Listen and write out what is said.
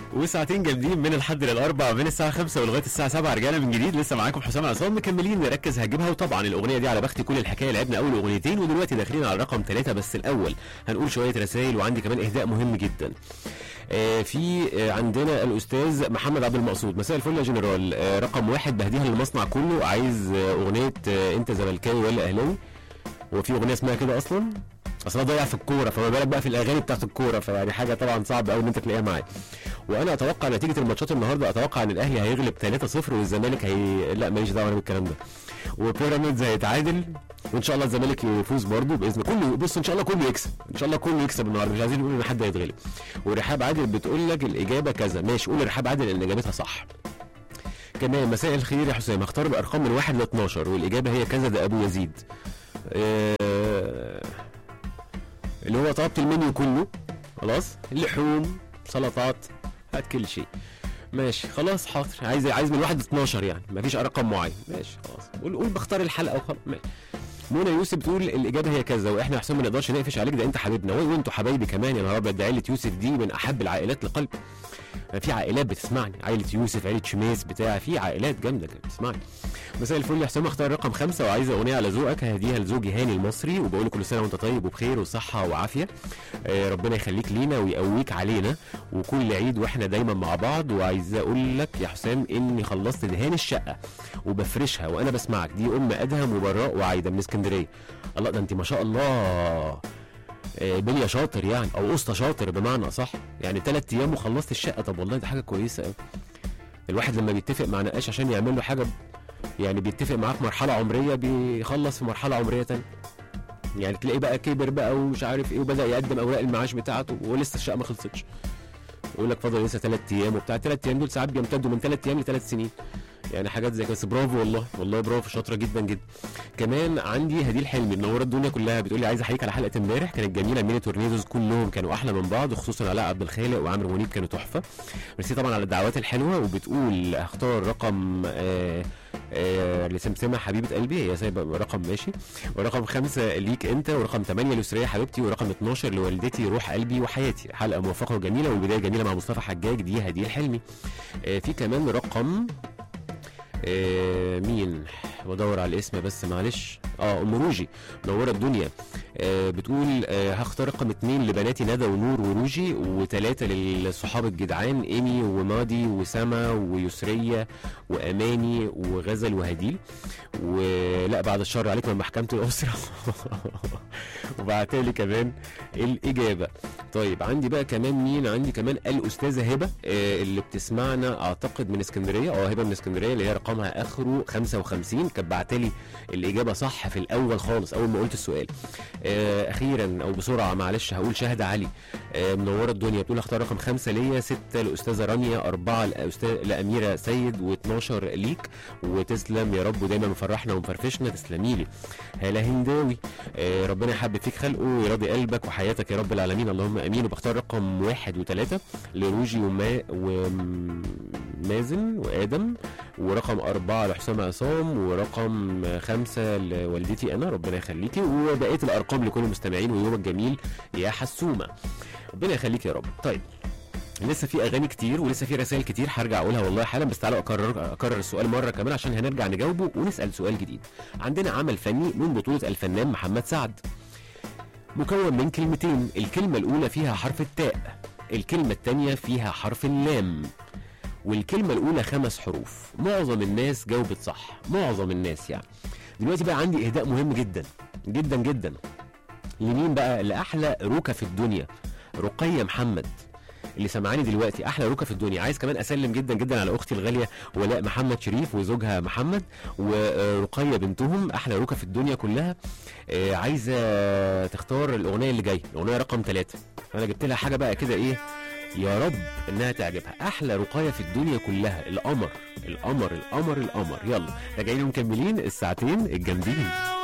وساعتين جامدين من الحد للاربع من الساعه 5 ولغايه الساعه 7 رجعنا من جديد لسه معاكم حسام عصام مكملين نركز هجيبها وطبعا الاغنيه دي على بختي كل الحكايه لعبنا اول اغنيتين ودلوقتي داخلين على رقم ثلاثة بس الاول هنقول شويه رسائل وعندي كمان اهداء مهم جدا آه، في آه، عندنا الاستاذ محمد عبد المقصود مساء الفل يا جنرال آه، رقم واحد بهديها للمصنع كله عايز آه، اغنيه آه، انت زملكاوي ولا اهلاوي هو في اغنيه اسمها كده اصلا اصل أنا ضايع في الكوره فما بالك بقى في الاغاني بتاعت الكوره فيعني حاجه طبعا صعب قوي ان انت تلاقيها معايا وانا اتوقع نتيجه الماتشات النهارده اتوقع ان الاهلي هيغلب 3-0 والزمالك هي لا ماليش دعوه انا بالكلام ده وبيراميدز هيتعادل وان شاء الله الزمالك يفوز برضه باذن كله بص ان شاء الله كله يكسب ان شاء الله كله يكسب النهارده مش عايزين نقول ان حد هيتغلب ورحاب عادل بتقول لك الاجابه كذا ماشي قول لرحاب عادل ان اجابتها صح كمان مساء الخير يا حسام اختار بارقام من 1 ل 12 والاجابه هي كذا ده ابو يزيد آه، اللي هو طلبت المنيو كله خلاص لحوم سلطات هات كل شيء ماشي خلاص حاضر عايز عايز من 1 ل 12 يعني مفيش رقم معين ماشي خلاص قول قول بختار الحلقه وخلاص ماشي منى يوسف بتقول الاجابه هي كذا واحنا يا حسام ما نقدرش نقفش عليك ده انت حبيبنا وي- وانتوا حبايبي كمان يا نهار ابيض ده عيله يوسف دي من احب العائلات لقلبي في عائلات بتسمعني عائله يوسف عائله شميس بتاع في عائلات جامده بتسمعني مساء الفل يا حسام اختار رقم خمسة وعايز اغنيه على ذوقك هديها لزوجي هاني المصري وبقول له كل سنه وانت طيب وبخير وصحه وعافيه آه ربنا يخليك لينا ويقويك علينا وكل عيد واحنا دايما مع بعض وعايز اقول لك يا حسام اني خلصت دهان الشقه وبفرشها وانا بسمعك دي ام ادهم وبراء وعايده من اسكندريه الله ده انت ما شاء الله آه، بليا شاطر يعني او اسطى شاطر بمعنى اصح يعني ثلاث ايام وخلصت الشقه طب والله دي حاجه كويسه قوي الواحد لما بيتفق مع نقاش عشان يعمل له حاجه يعني بيتفق معاه في مرحله عمريه بيخلص في مرحله عمريه تانية يعني تلاقيه بقى كبر بقى ومش عارف ايه وبدا يقدم اوراق المعاش بتاعته ولسه الشقه ما خلصتش يقول لك فاضل لسه ثلاث ايام وبتاع ثلاث ايام دول ساعات بيمتدوا من ثلاث ايام لثلاث سنين يعني حاجات زي كده بس برافو والله والله برافو شاطره جدا جدا كمان عندي هديل حلمي منوره الدنيا كلها بتقول لي عايز احييك على حلقه امبارح كانت جميله ميني تورنيدوز كلهم كانوا احلى من بعض وخصوصا علاء عبد الخالق وعمرو منيب كانوا تحفه ميرسي طبعا على الدعوات الحلوه وبتقول هختار رقم آه آه لسمسمه حبيبه قلبي هي سايبه رقم ماشي ورقم خمسه ليك انت ورقم ثمانيه لسريه حبيبتي ورقم 12 لوالدتي روح قلبي وحياتي حلقه موفقه وجميله والبدايه جميله مع مصطفى حجاج دي هديل حلمي آه في كمان رقم آه مين بدور على الاسم بس معلش اه ام روجي منوره الدنيا آه بتقول آه هختار رقم اتنين لبناتي ندى ونور وروجي وتلاته للصحاب الجدعان ايمي وماضي وسما ويسريه واماني وغزل وهديل ولا بعد الشر عليك من محكمه الاسره وبعتلي كمان الاجابه طيب عندي بقى كمان مين عندي كمان الاستاذه هبه آه اللي بتسمعنا اعتقد من اسكندريه اه هبه من اسكندريه اللي هي رقمها اخره 55 كانت بعتلي الاجابه صح في الاول خالص اول ما قلت السؤال آه اخيرا او بسرعه معلش هقول شهد علي آه منوره الدنيا بتقول اختار رقم خمسه ليا سته لاستاذه رانيا اربعه لأستاذ لاميره سيد و12 ليك وتسلم يا رب ودايما مفرحنا ومفرفشنا تسلمي لي هلا هنداوي آه ربنا يحبب فيك خلقه ويرضي قلبك وحياتك يا رب العالمين اللهم امين وبختار رقم واحد وثلاثه لروجي وما ومازن وادم ورقم أربعة لحسام عصام ورقم خمسة لوالدتي أنا ربنا يخليكي وبقية الأرقام لكل المستمعين ويومك جميل يا حسومة ربنا يخليك يا رب طيب لسه في اغاني كتير ولسه في رسائل كتير هرجع اقولها والله حالا بس تعالوا اكرر اكرر السؤال مره كمان عشان هنرجع نجاوبه ونسال سؤال جديد عندنا عمل فني من بطوله الفنان محمد سعد مكون من كلمتين الكلمه الاولى فيها حرف التاء الكلمه الثانيه فيها حرف اللام والكلمه الاولى خمس حروف معظم الناس جاوبت صح معظم الناس يعني دلوقتي بقى عندي اهداء مهم جدا جدا جدا لمين بقى لاحلى روكه في الدنيا رقيه محمد اللي سمعاني دلوقتي احلى روكه في الدنيا عايز كمان اسلم جدا جدا على اختي الغاليه ولاء محمد شريف وزوجها محمد ورقيه بنتهم احلى روكه في الدنيا كلها آه، عايزه تختار الاغنيه اللي جايه الاغنيه رقم ثلاثة انا جبت لها حاجه بقى كده ايه يا رب انها تعجبها احلى رقايه في الدنيا كلها القمر القمر القمر القمر يلا راجعين مكملين الساعتين الجامدين